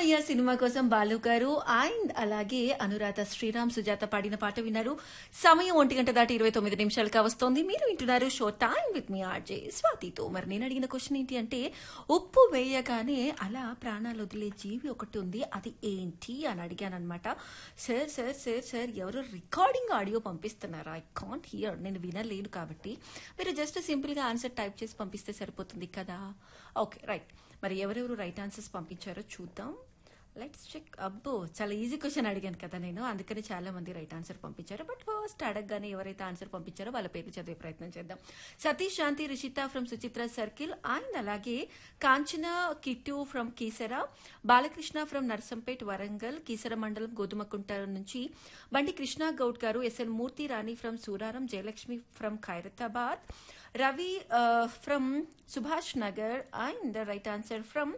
Annamayya cinema కోసం బాలు గారు and అలాగే అనురాధ శ్రీరామ్ సుజాత పాడిన పాట విన్నారు సమయం ఒంటి గంట దాటి ఇరవై తొమ్మిది నిమిషాలుగా వస్తోంది మీరు వింటున్నారు show time with me RJ స్వాతితో మరి నేను అడిగిన క్వశ్చన్ ఏంటి అంటే ఉప్పు వేయగానే అలా ప్రాణాలు వదిలే జీవి ఒకటి ఉంది అది ఏంటి అని అడిగాను అనమాట సార్ సార్ సార్ సార్ ఎవరు రికార్డింగ్ ఆడియో పంపిస్తున్నారా ఐ కాంట్ హియర్ నేను వినలేను కాబట్టి మీరు జస్ట్ సింపుల్గా ఆన్సర్ టైప్ చేసి పంపిస్తే సరిపోతుంది కదా ఓకే రైట్ మరి ఎవరెవరు రైట్ ఆన్సర్స్ పంపించారో చూద్దాం లెట్స్ చెక్ అబ్బో చాలా ఈజీ క్వశ్చన్ అడిగాను కదా నేను అందుకని చాలా మంది రైట్ ఆన్సర్ పంపించారు బట్ ఫస్ట్ అడగగానే ఎవరైతే ఆన్సర్ పంపించారో వాళ్ళ పేరు చదివే ప్రయత్నం చేద్దాం Satish Shanti Rishitha from Suchitra circle and అలాగే కాంచన కిట్టు ఫ్రమ్ కీసర బాలకృష్ణ ఫ్రమ్ నర్సంపేట్ వరంగల్ కీసర మండలం గోధుమకుంట నుంచి బండి కృష్ణ గౌడ్ గారు S L Murthy Rani from Suraram Jayalakshmi from Khairatabad Ravi from Subhash Nagar and right answer from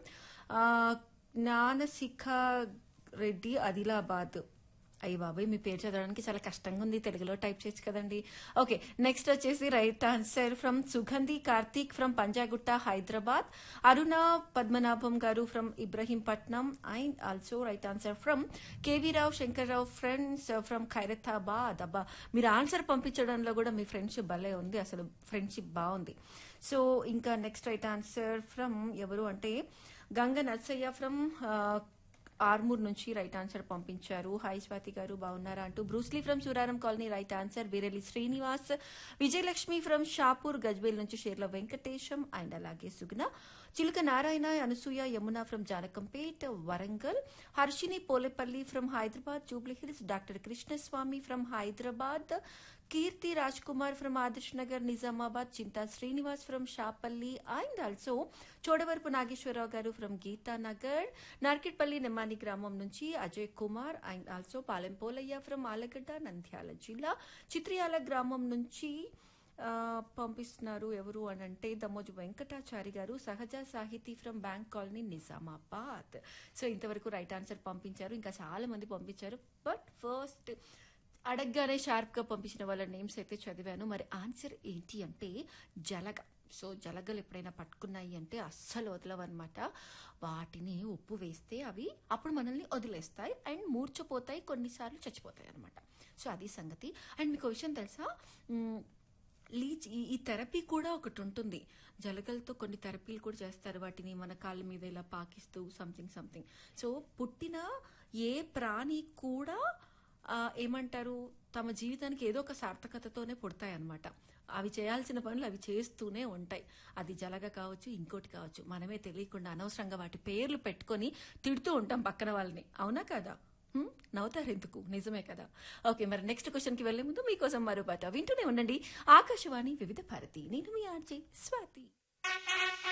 Jnanashikha Reddy Adilabad అయ్యి బాబాయ్ మీ పేరు చదవడానికి చాలా కష్టంగా ఉంది తెలుగులో టైప్ చేయొచ్చు కదండి ఓకే నెక్స్ట్ వచ్చేసి right answer from Sugandhi Karthik from Panjagutta Hyderabad Aruna Padmanabham గారు from Ibrahimpatnam and also right answer from KV Rao Shankarrao friends from Khairatabad అబ్బా మీరు ఆన్సర్ పంపించడంలో కూడా మీ ఫ్రెండ్షిప్ భలే ఉంది అసలు ఫ్రెండ్షిప్ బాగుంది సో ఇంకా నెక్స్ట్ రైట్ ఆన్సర్ ఫ్రమ్ ఎవరు అంటే గంగ నర్సయ్య ఫ్రమ్ ఆర్మూర్ నుంచి రైట్ ఆన్సర్ పంపించారు హాయ్ స్వాతి గారు బాగున్నారా అంటూ Bruce Lee from Suraram colony right answer Veerelli Srinivas Vijayalakshmi from Shapur Gajwel నుంచి షేర్ల వెంకటేశం అండ్ అలాగే Suguna Chiluka Narayana Anasuya Yamuna from Janakampet Warangal Harshini Polepalli from Hyderabad Jubilee Hills doctor Krishnaswamy from Hyderabad Keerthi Raj Kumar from Adarsh Nagar Nizamabad Chinta Srinivas from Shapalli and also Chodavarapu Nageswararao గారు ఫ్రమ్ గీతానగర్ నార్కెట్పల్లి నెమ్మాని గ్రామం నుంచి Ajay Kumar and also Palem Polaiah from Allagadda Nandyal జిల్లా చిత్రియాల గ్రామం నుంచి పంపిస్తున్నారు ఎవరు అని అంటే దమ్మోజు వెంకటాచారి గారు Sahaja Sahithi from bank colony Nizamabad so ఇంతవరకు రైట్ ఆన్సర్ పంపించారు ఇంకా చాలా మంది పంపించారు బట్ ఫస్ట్ అడగగానే షార్ప్గా పంపించిన వాళ్ళ నేమ్స్ అయితే చదివాను మరి ఆన్సర్ ఏంటి అంటే జలగ సో జలగలు ఎప్పుడైనా పట్టుకున్నాయి అంటే అస్సలు వదలవన్నమాట వాటిని ఉప్పు వేస్తే అవి అప్పుడు మనల్ని వదిలేస్తాయి అండ్ మూర్చపోతాయి కొన్నిసార్లు చచ్చిపోతాయి అనమాట సో అది సంగతి అండ్ మీకు విషయం తెలుసా లీచ్ ఈ థెరపీ కూడా ఒకటి ఉంటుంది జలగలతో కొన్ని థెరపీలు కూడా చేస్తారు వాటిని మన కాళ్ళ మీద ఇలా పాకిస్తూ సంథింగ్ సంథింగ్ సో పుట్టిన ఏ ప్రాణి కూడా ఏమంటారు తమ జీవితానికి ఏదో ఒక సార్థకతతోనే పుడతాయి అనమాట అవి చేయాల్సిన పనులు అవి చేస్తూనే ఉంటాయి అది జలగ కావచ్చు ఇంకోటి కావచ్చు మనమే తెలియకుండా అనవసరంగా వాటి పేర్లు పెట్టుకొని తిడుతూ ఉంటాం పక్కన వాళ్ళని అవునా కదా నవ్వుతారు ఎందుకు నిజమే కదా ఓకే మరి నెక్స్ట్ క్వశ్చన్కి వెళ్లే ముందు మీకోసం మరో పాట వింటూనే ఉండండి ఆకాశవాణి వివిధ భారతి నేను మీ ఆర్జే స్వాతి